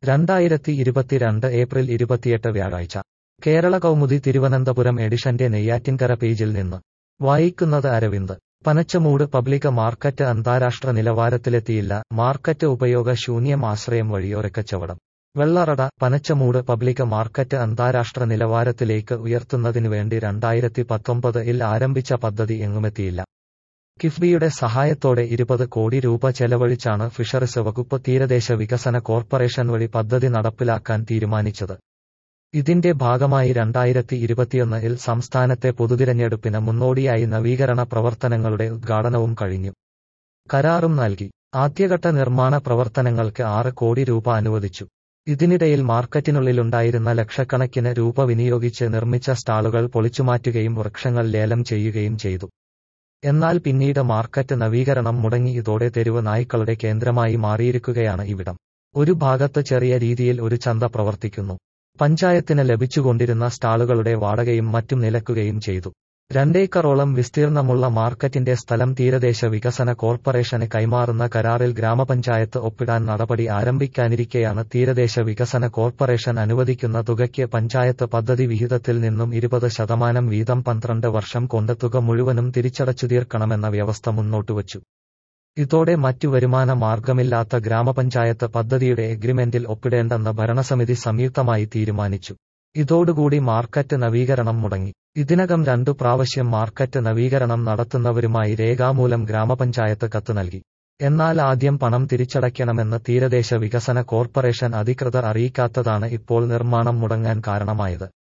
രണ്ടായിരത്തി ഇരുപത്തിരണ്ട് ഏപ്രിൽ ഇരുപത്തിയെട്ട് വ്യാഴാഴ്ച കേരള കൗമുദി തിരുവനന്തപുരം എഡിഷന്റെ നെയ്യാറ്റിൻകര പേജിൽ നിന്ന് വായിക്കുന്നത് അരവിന്ദ് പനച്ചമൂട് പബ്ലിക് മാർക്കറ്റ് അന്താരാഷ്ട്ര നിലവാരത്തിലെത്തിയില്ല മാർക്കറ്റ് ഉപയോഗ ശൂന്യം ആശ്രയം വഴിയോരക്കച്ചവടം വെള്ളറട പനച്ചമൂട് പബ്ലിക് മാർക്കറ്റ് അന്താരാഷ്ട്ര നിലവാരത്തിലേക്ക് ഉയർത്തുന്നതിനുവേണ്ടി രണ്ടായിരത്തി പത്തൊമ്പത് ഇൽ ആരംഭിച്ച പദ്ധതി എങ്ങുമെത്തിയില്ല കിഫ്ബിയുടെ സഹായത്തോടെ ഇരുപത് കോടി രൂപ ചെലവഴിച്ചാണ് ഫിഷറീസ് വകുപ്പ് തീരദേശ വികസന കോർപ്പറേഷൻ വഴി പദ്ധതി നടപ്പിലാക്കാൻ തീരുമാനിച്ചത് ഇതിന്റെ ഭാഗമായി രണ്ടായിരത്തി ഇരുപത്തിയൊന്ന് ഇൽ സംസ്ഥാനത്തെ പൊതുതിരഞ്ഞെടുപ്പിന് മുന്നോടിയായി നവീകരണ പ്രവർത്തനങ്ങളുടെ ഉദ്ഘാടനവും കഴിഞ്ഞു കരാറും നൽകി ആദ്യഘട്ട നിർമ്മാണ പ്രവർത്തനങ്ങൾക്ക് ആറ് കോടി രൂപ അനുവദിച്ചു ഇതിനിടയിൽ മാർക്കറ്റിനുള്ളിലുണ്ടായിരുന്ന ലക്ഷക്കണക്കിന് രൂപ വിനിയോഗിച്ച് നിർമ്മിച്ച സ്റ്റാളുകൾ പൊളിച്ചുമാറ്റുകയും വൃക്ഷങ്ങൾ ലേലം ചെയ്യുകയും ചെയ്തു എന്നാൽ പിന്നീട് മാർക്കറ്റ് നവീകരണം മുടങ്ങി ഇതോടെ തെരുവ് നായ്ക്കളുടെ കേന്ദ്രമായി മാറിയിരിക്കുകയാണ് ഇവിടം ഒരു ഭാഗത്ത് ചെറിയ രീതിയിൽ ഒരു ചന്ത പ്രവർത്തിക്കുന്നു പഞ്ചായത്തിന് ലഭിച്ചുകൊണ്ടിരുന്ന സ്റ്റാളുകളുടെ വാടകയും മറ്റും നിലക്കുകയും ചെയ്തു രണ്ടേക്കറോളം വിസ്തീർണമുള്ള മാർക്കറ്റിന്റെ സ്ഥലം തീരദേശ വികസന കോർപ്പറേഷന് കൈമാറുന്ന കരാറിൽ ഗ്രാമപഞ്ചായത്ത് ഒപ്പിടാൻ നടപടി ആരംഭിക്കാനിരിക്കെയാണ് തീരദേശ വികസന കോർപ്പറേഷൻ അനുവദിക്കുന്ന തുകയ്ക്ക് പഞ്ചായത്ത് പദ്ധതി വിഹിതത്തിൽ നിന്നും ഇരുപത് ശതമാനം വീതം പന്ത്രണ്ട് വർഷം കൊണ്ട് തുക മുഴുവനും തിരിച്ചടച്ചു തീർക്കണമെന്ന വ്യവസ്ഥ മുന്നോട്ടുവച്ചു ഇതോടെ മറ്റു വരുമാന മാർഗമില്ലാത്ത ഗ്രാമപഞ്ചായത്ത് പദ്ധതിയുടെ എഗ്രിമെന്റിൽ ഒപ്പിടേണ്ടെന്ന് ഭരണസമിതി സംയുക്തമായി തീരുമാനിച്ചു ഇതോടുകൂടി മാർക്കറ്റ് നവീകരണം മുടങ്ങി ഇതിനകം രണ്ടു പ്രാവശ്യം മാർക്കറ്റ് നവീകരണം നടത്തുന്നവരുമായി രേഖാമൂലം ഗ്രാമപഞ്ചായത്ത് കത്ത് നൽകി എന്നാൽ ആദ്യം പണം തിരിച്ചടയ്ക്കണമെന്ന് തീരദേശ വികസന കോർപ്പറേഷൻ അധികൃതർ അറിയിക്കാത്തതാണ് ഇപ്പോൾ നിർമ്മാണം മുടങ്ങാൻ കാരണമായത്